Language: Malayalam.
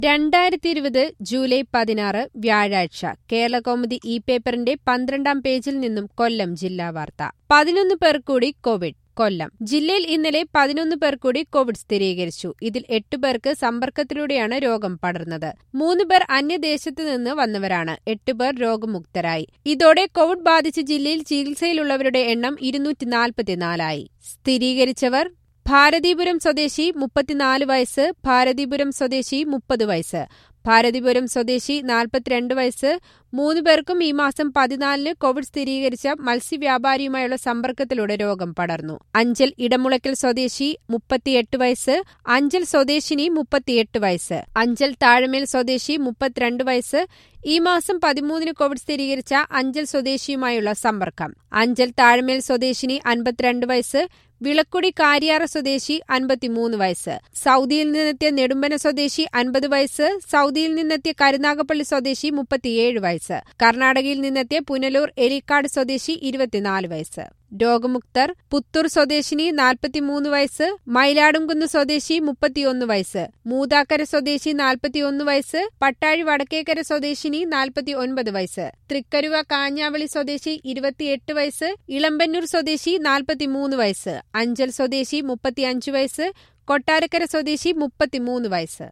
രണ്ടായിരത്തി ഇരുപത് ജൂലൈ പതിനാറ് വ്യാഴാഴ്ച കേരളകൗമുദി ഇ പേപ്പറിന്റെ പന്ത്രണ്ടാം പേജിൽ നിന്നും കൊല്ലം ജില്ലാ വാർത്ത പതിനൊന്ന് പേർ കൂടി കോവിഡ് കൊല്ലം ജില്ലയിൽ ഇന്നലെ പതിനൊന്ന് പേർ കൂടി കോവിഡ് സ്ഥിരീകരിച്ചു ഇതിൽ എട്ട് പേർക്ക് സമ്പർക്കത്തിലൂടെയാണ് രോഗം പടർന്നത് മൂന്ന് പേർ അന്യദേശത്ത് നിന്ന് വന്നവരാണ് എട്ട് പേർ രോഗമുക്തരായി ഇതോടെ കോവിഡ് ബാധിച്ച് ജില്ലയിൽ ചികിത്സയിലുള്ളവരുടെ എണ്ണം ഇരുന്നൂറ്റി നാൽപ്പത്തിനാലായി സ്ഥിരീകരിച്ചവർ ഭാരതീപുരം സ്വദേശി മുപ്പത്തിനാല് വയസ്സ് ഭാരതീപുരം സ്വദേശി മുപ്പത് വയസ്സ് ഭാരതീപുരം സ്വദേശി നാൽപ്പത്തിരണ്ട് വയസ്സ് മൂന്ന് പേർക്കും ഈ മാസം പതിനാലിന് കോവിഡ് സ്ഥിരീകരിച്ച മത്സ്യവ്യാപാരിയുമായുള്ള സമ്പർക്കത്തിലൂടെ രോഗം പടർന്നു അഞ്ചൽ ഇടമുളയ്ക്കൽ സ്വദേശി മുപ്പത്തിയെട്ട് വയസ്സ് അഞ്ചൽ സ്വദേശിനി മുപ്പത്തിയെട്ട് വയസ്സ് അഞ്ചൽ താഴമേൽ സ്വദേശി മുപ്പത്തിരണ്ട് വയസ്സ് ഈ മാസം പതിമൂന്നിന് കോവിഡ് സ്ഥിരീകരിച്ച അഞ്ചൽ സ്വദേശിയുമായുള്ള സമ്പർക്കം അഞ്ചൽ താഴമേൽ സ്വദേശിനി അൻപത്തിരണ്ട് വയസ്സ് വിളക്കുടി കാരിയാറ സ്വദേശി അൻപത്തിമൂന്ന് വയസ്സ് സൗദിയിൽ നിന്നെത്തിയ നെടുമ്പന സ്വദേശി അൻപത് വയസ്സ് സൗദിയിൽ നിന്നെത്തിയ കരുനാഗപ്പള്ളി സ്വദേശി മുപ്പത്തിയേഴ് വയസ്സ് കർണാടകയിൽ നിന്നെത്തിയ പുനലൂർ എലിക്കാട് സ്വദേശി ഇരുപത്തിനാല് വയസ്സ് രോഗമുക്തർ പുത്തൂർ സ്വദേശിനി നാൽപ്പത്തിമൂന്ന് വയസ്സ് മയിലാടുംകുന്ന് സ്വദേശി മുപ്പത്തിയൊന്ന് വയസ്സ് മൂതാക്കര സ്വദേശി നാൽപ്പത്തിയൊന്ന് വയസ്സ് പട്ടാഴി വടക്കേക്കര സ്വദേശിനി നാൽപ്പത്തി ഒൻപത് വയസ്സ് തൃക്കരുവ കാഞ്ഞാവളി സ്വദേശി ഇരുപത്തിയെട്ട് വയസ്സ് ഇളമ്പന്നൂർ സ്വദേശി നാൽപ്പത്തിമൂന്ന് വയസ്സ് അഞ്ചൽ സ്വദേശി മുപ്പത്തിയഞ്ച് വയസ്സ് കൊട്ടാരക്കര സ്വദേശി മുപ്പത്തിമൂന്ന് വയസ്സ്